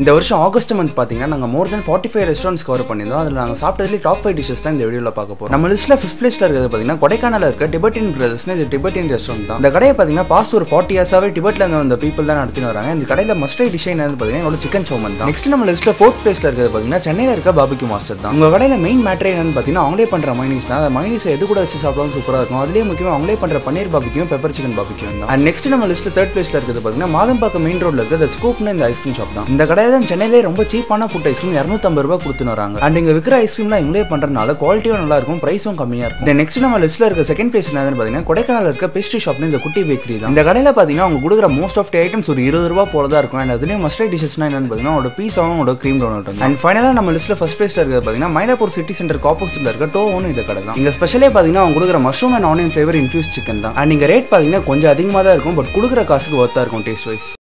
இந்த வருஷம் August month பார்த்தீங்கன்னா நாங்கள் more than forty five restaurants cover பண்ணியிருந்தோம் அதில் நாங்கள் சாப்பிட்டதுலேயே டாப் ஃபைவ் டிஷஸ் தான் இந்த வீடியோவில் பார்க்க போகிறோம் நம்ம லிஸ்ட்டில் ஃபிஃப்த் பிளேஸில் இருக்கிறது பார்த்தீங்கன்னா கொடைக்கானல இருக்க டிபெட்டின் பிரதர்ஸ்னு இது டிபெட்டின் ரெஸ்டாரண்ட் தான் இந்த கடையை பார்த்தீங்கன்னா பாஸ்ட் ஒரு ஃபார்ட்டி இயர்ஸாகவே டிபெட்டில் இருந்து வந்த பீப்பிள் தான் நடத்தி வராங்க இந்த கடையில் மஸ்டை டிஷைன் என்னன்னு பார்த்தீங்கன்னா என்னோட சிக்கன் சோமன் தான் நெக்ஸ்ட் நம்ம லிஸ்ட்டில் ஃபோர்த் பிளேஸில் இருக்கிறது பார்த்தீங்கன்னா சென்னையில் இருக்க பாபிக்கு மாஸ்டர் தான் உங்கள் கடையில் மெயின் மேட்ரே என்னன்னு பார்த்தீங்கன்னா அவங்களே பண்ணுற மைனீஸ் தான் அந்த மைனீஸ் எது கூட வச்சு சாப்பிடாலும் சூப்பராக இருக்கும் அதுலேயே முக்கியமாக அவங்களே பண்ணுற பன்னீர் பாபிக்கும் பெப்பர் சிக்கன் பாபிக்கும் தான் அண்ட் நெக்ஸ்ட் நம்ம லிஸ்ட்டில் தேர்ட் பிளேஸில் இருக்கிறது பார்த்தீங்கன்னா மாதம்பாக்கம் மெயின் ரோட்ல இருக்கிற ஸ்கூப்னு இந்த ஐஸ்கிரீம் ஷாப் தான் இந்த கடையில் தான் சென்னையிலே ரொம்ப சீப்பான ஃபுட் ஐஸ்கிரீம் இரநூத்தம்பது ரூபாய் கொடுத்துன்னு வராங்க அண்ட் இங்கே விற்கிற ஐஸ்கிரீம்லாம் இவங்களே பண்ணுறதுனால குவாலிட்டியும் நல்லா இருக்கும் ப்ரைஸும் கம்மியாக இருக்கும் இந்த நெக்ஸ்ட் நம்ம லிஸ்ட்டில் இருக்க செகண்ட் பிளேஸ் என்னன்னு பார்த்தீங்கன்னா கொடைக்கானல் இருக்க பேஸ்ட்ரி ஷாப்னு இந்த குட்டி பேக்கரி தான் இந்த கடையில் பார்த்தீங்கன்னா அவங்க கொடுக்குற மோஸ்ட் ஆஃப் தி ஐட்டம்ஸ் ஒரு இருபது ரூபா போல தான் இருக்கும் அண்ட் அதுலேயும் மஸ்டை டிஷஸ்னா என்னன்னு பார்த்தீங்கன்னா அவங்களோட பீஸாவும் அவங்களோட க்ரீம் டோனட் அண்ட் ஃபைனலாக நம்ம லிஸ்ட்டில் ஃபர்ஸ்ட் பிளேஸில் இருக்கிறது பார்த்தீங்கன்னா மயிலாப்பூர் சிட்டி சென்டர் ஆப்போசிட்டில் இருக்க டோவும் இந்த கடை தான் இங்கே ஸ்பெஷலே பார்த்தீங்கன்னா அவங்க கொடுக்குற mushroom and onion flavour infuse chicken தான் அண்ட் இங்கே ரேட் பார்த்தீங்கன்னா கொஞ்சம் அதிகமாக தான் இருக்கும் பட் கொடுக்குற காசுக்கு ஒர்த்தாக இருக்கும் டேஸ்ட் வைஸ்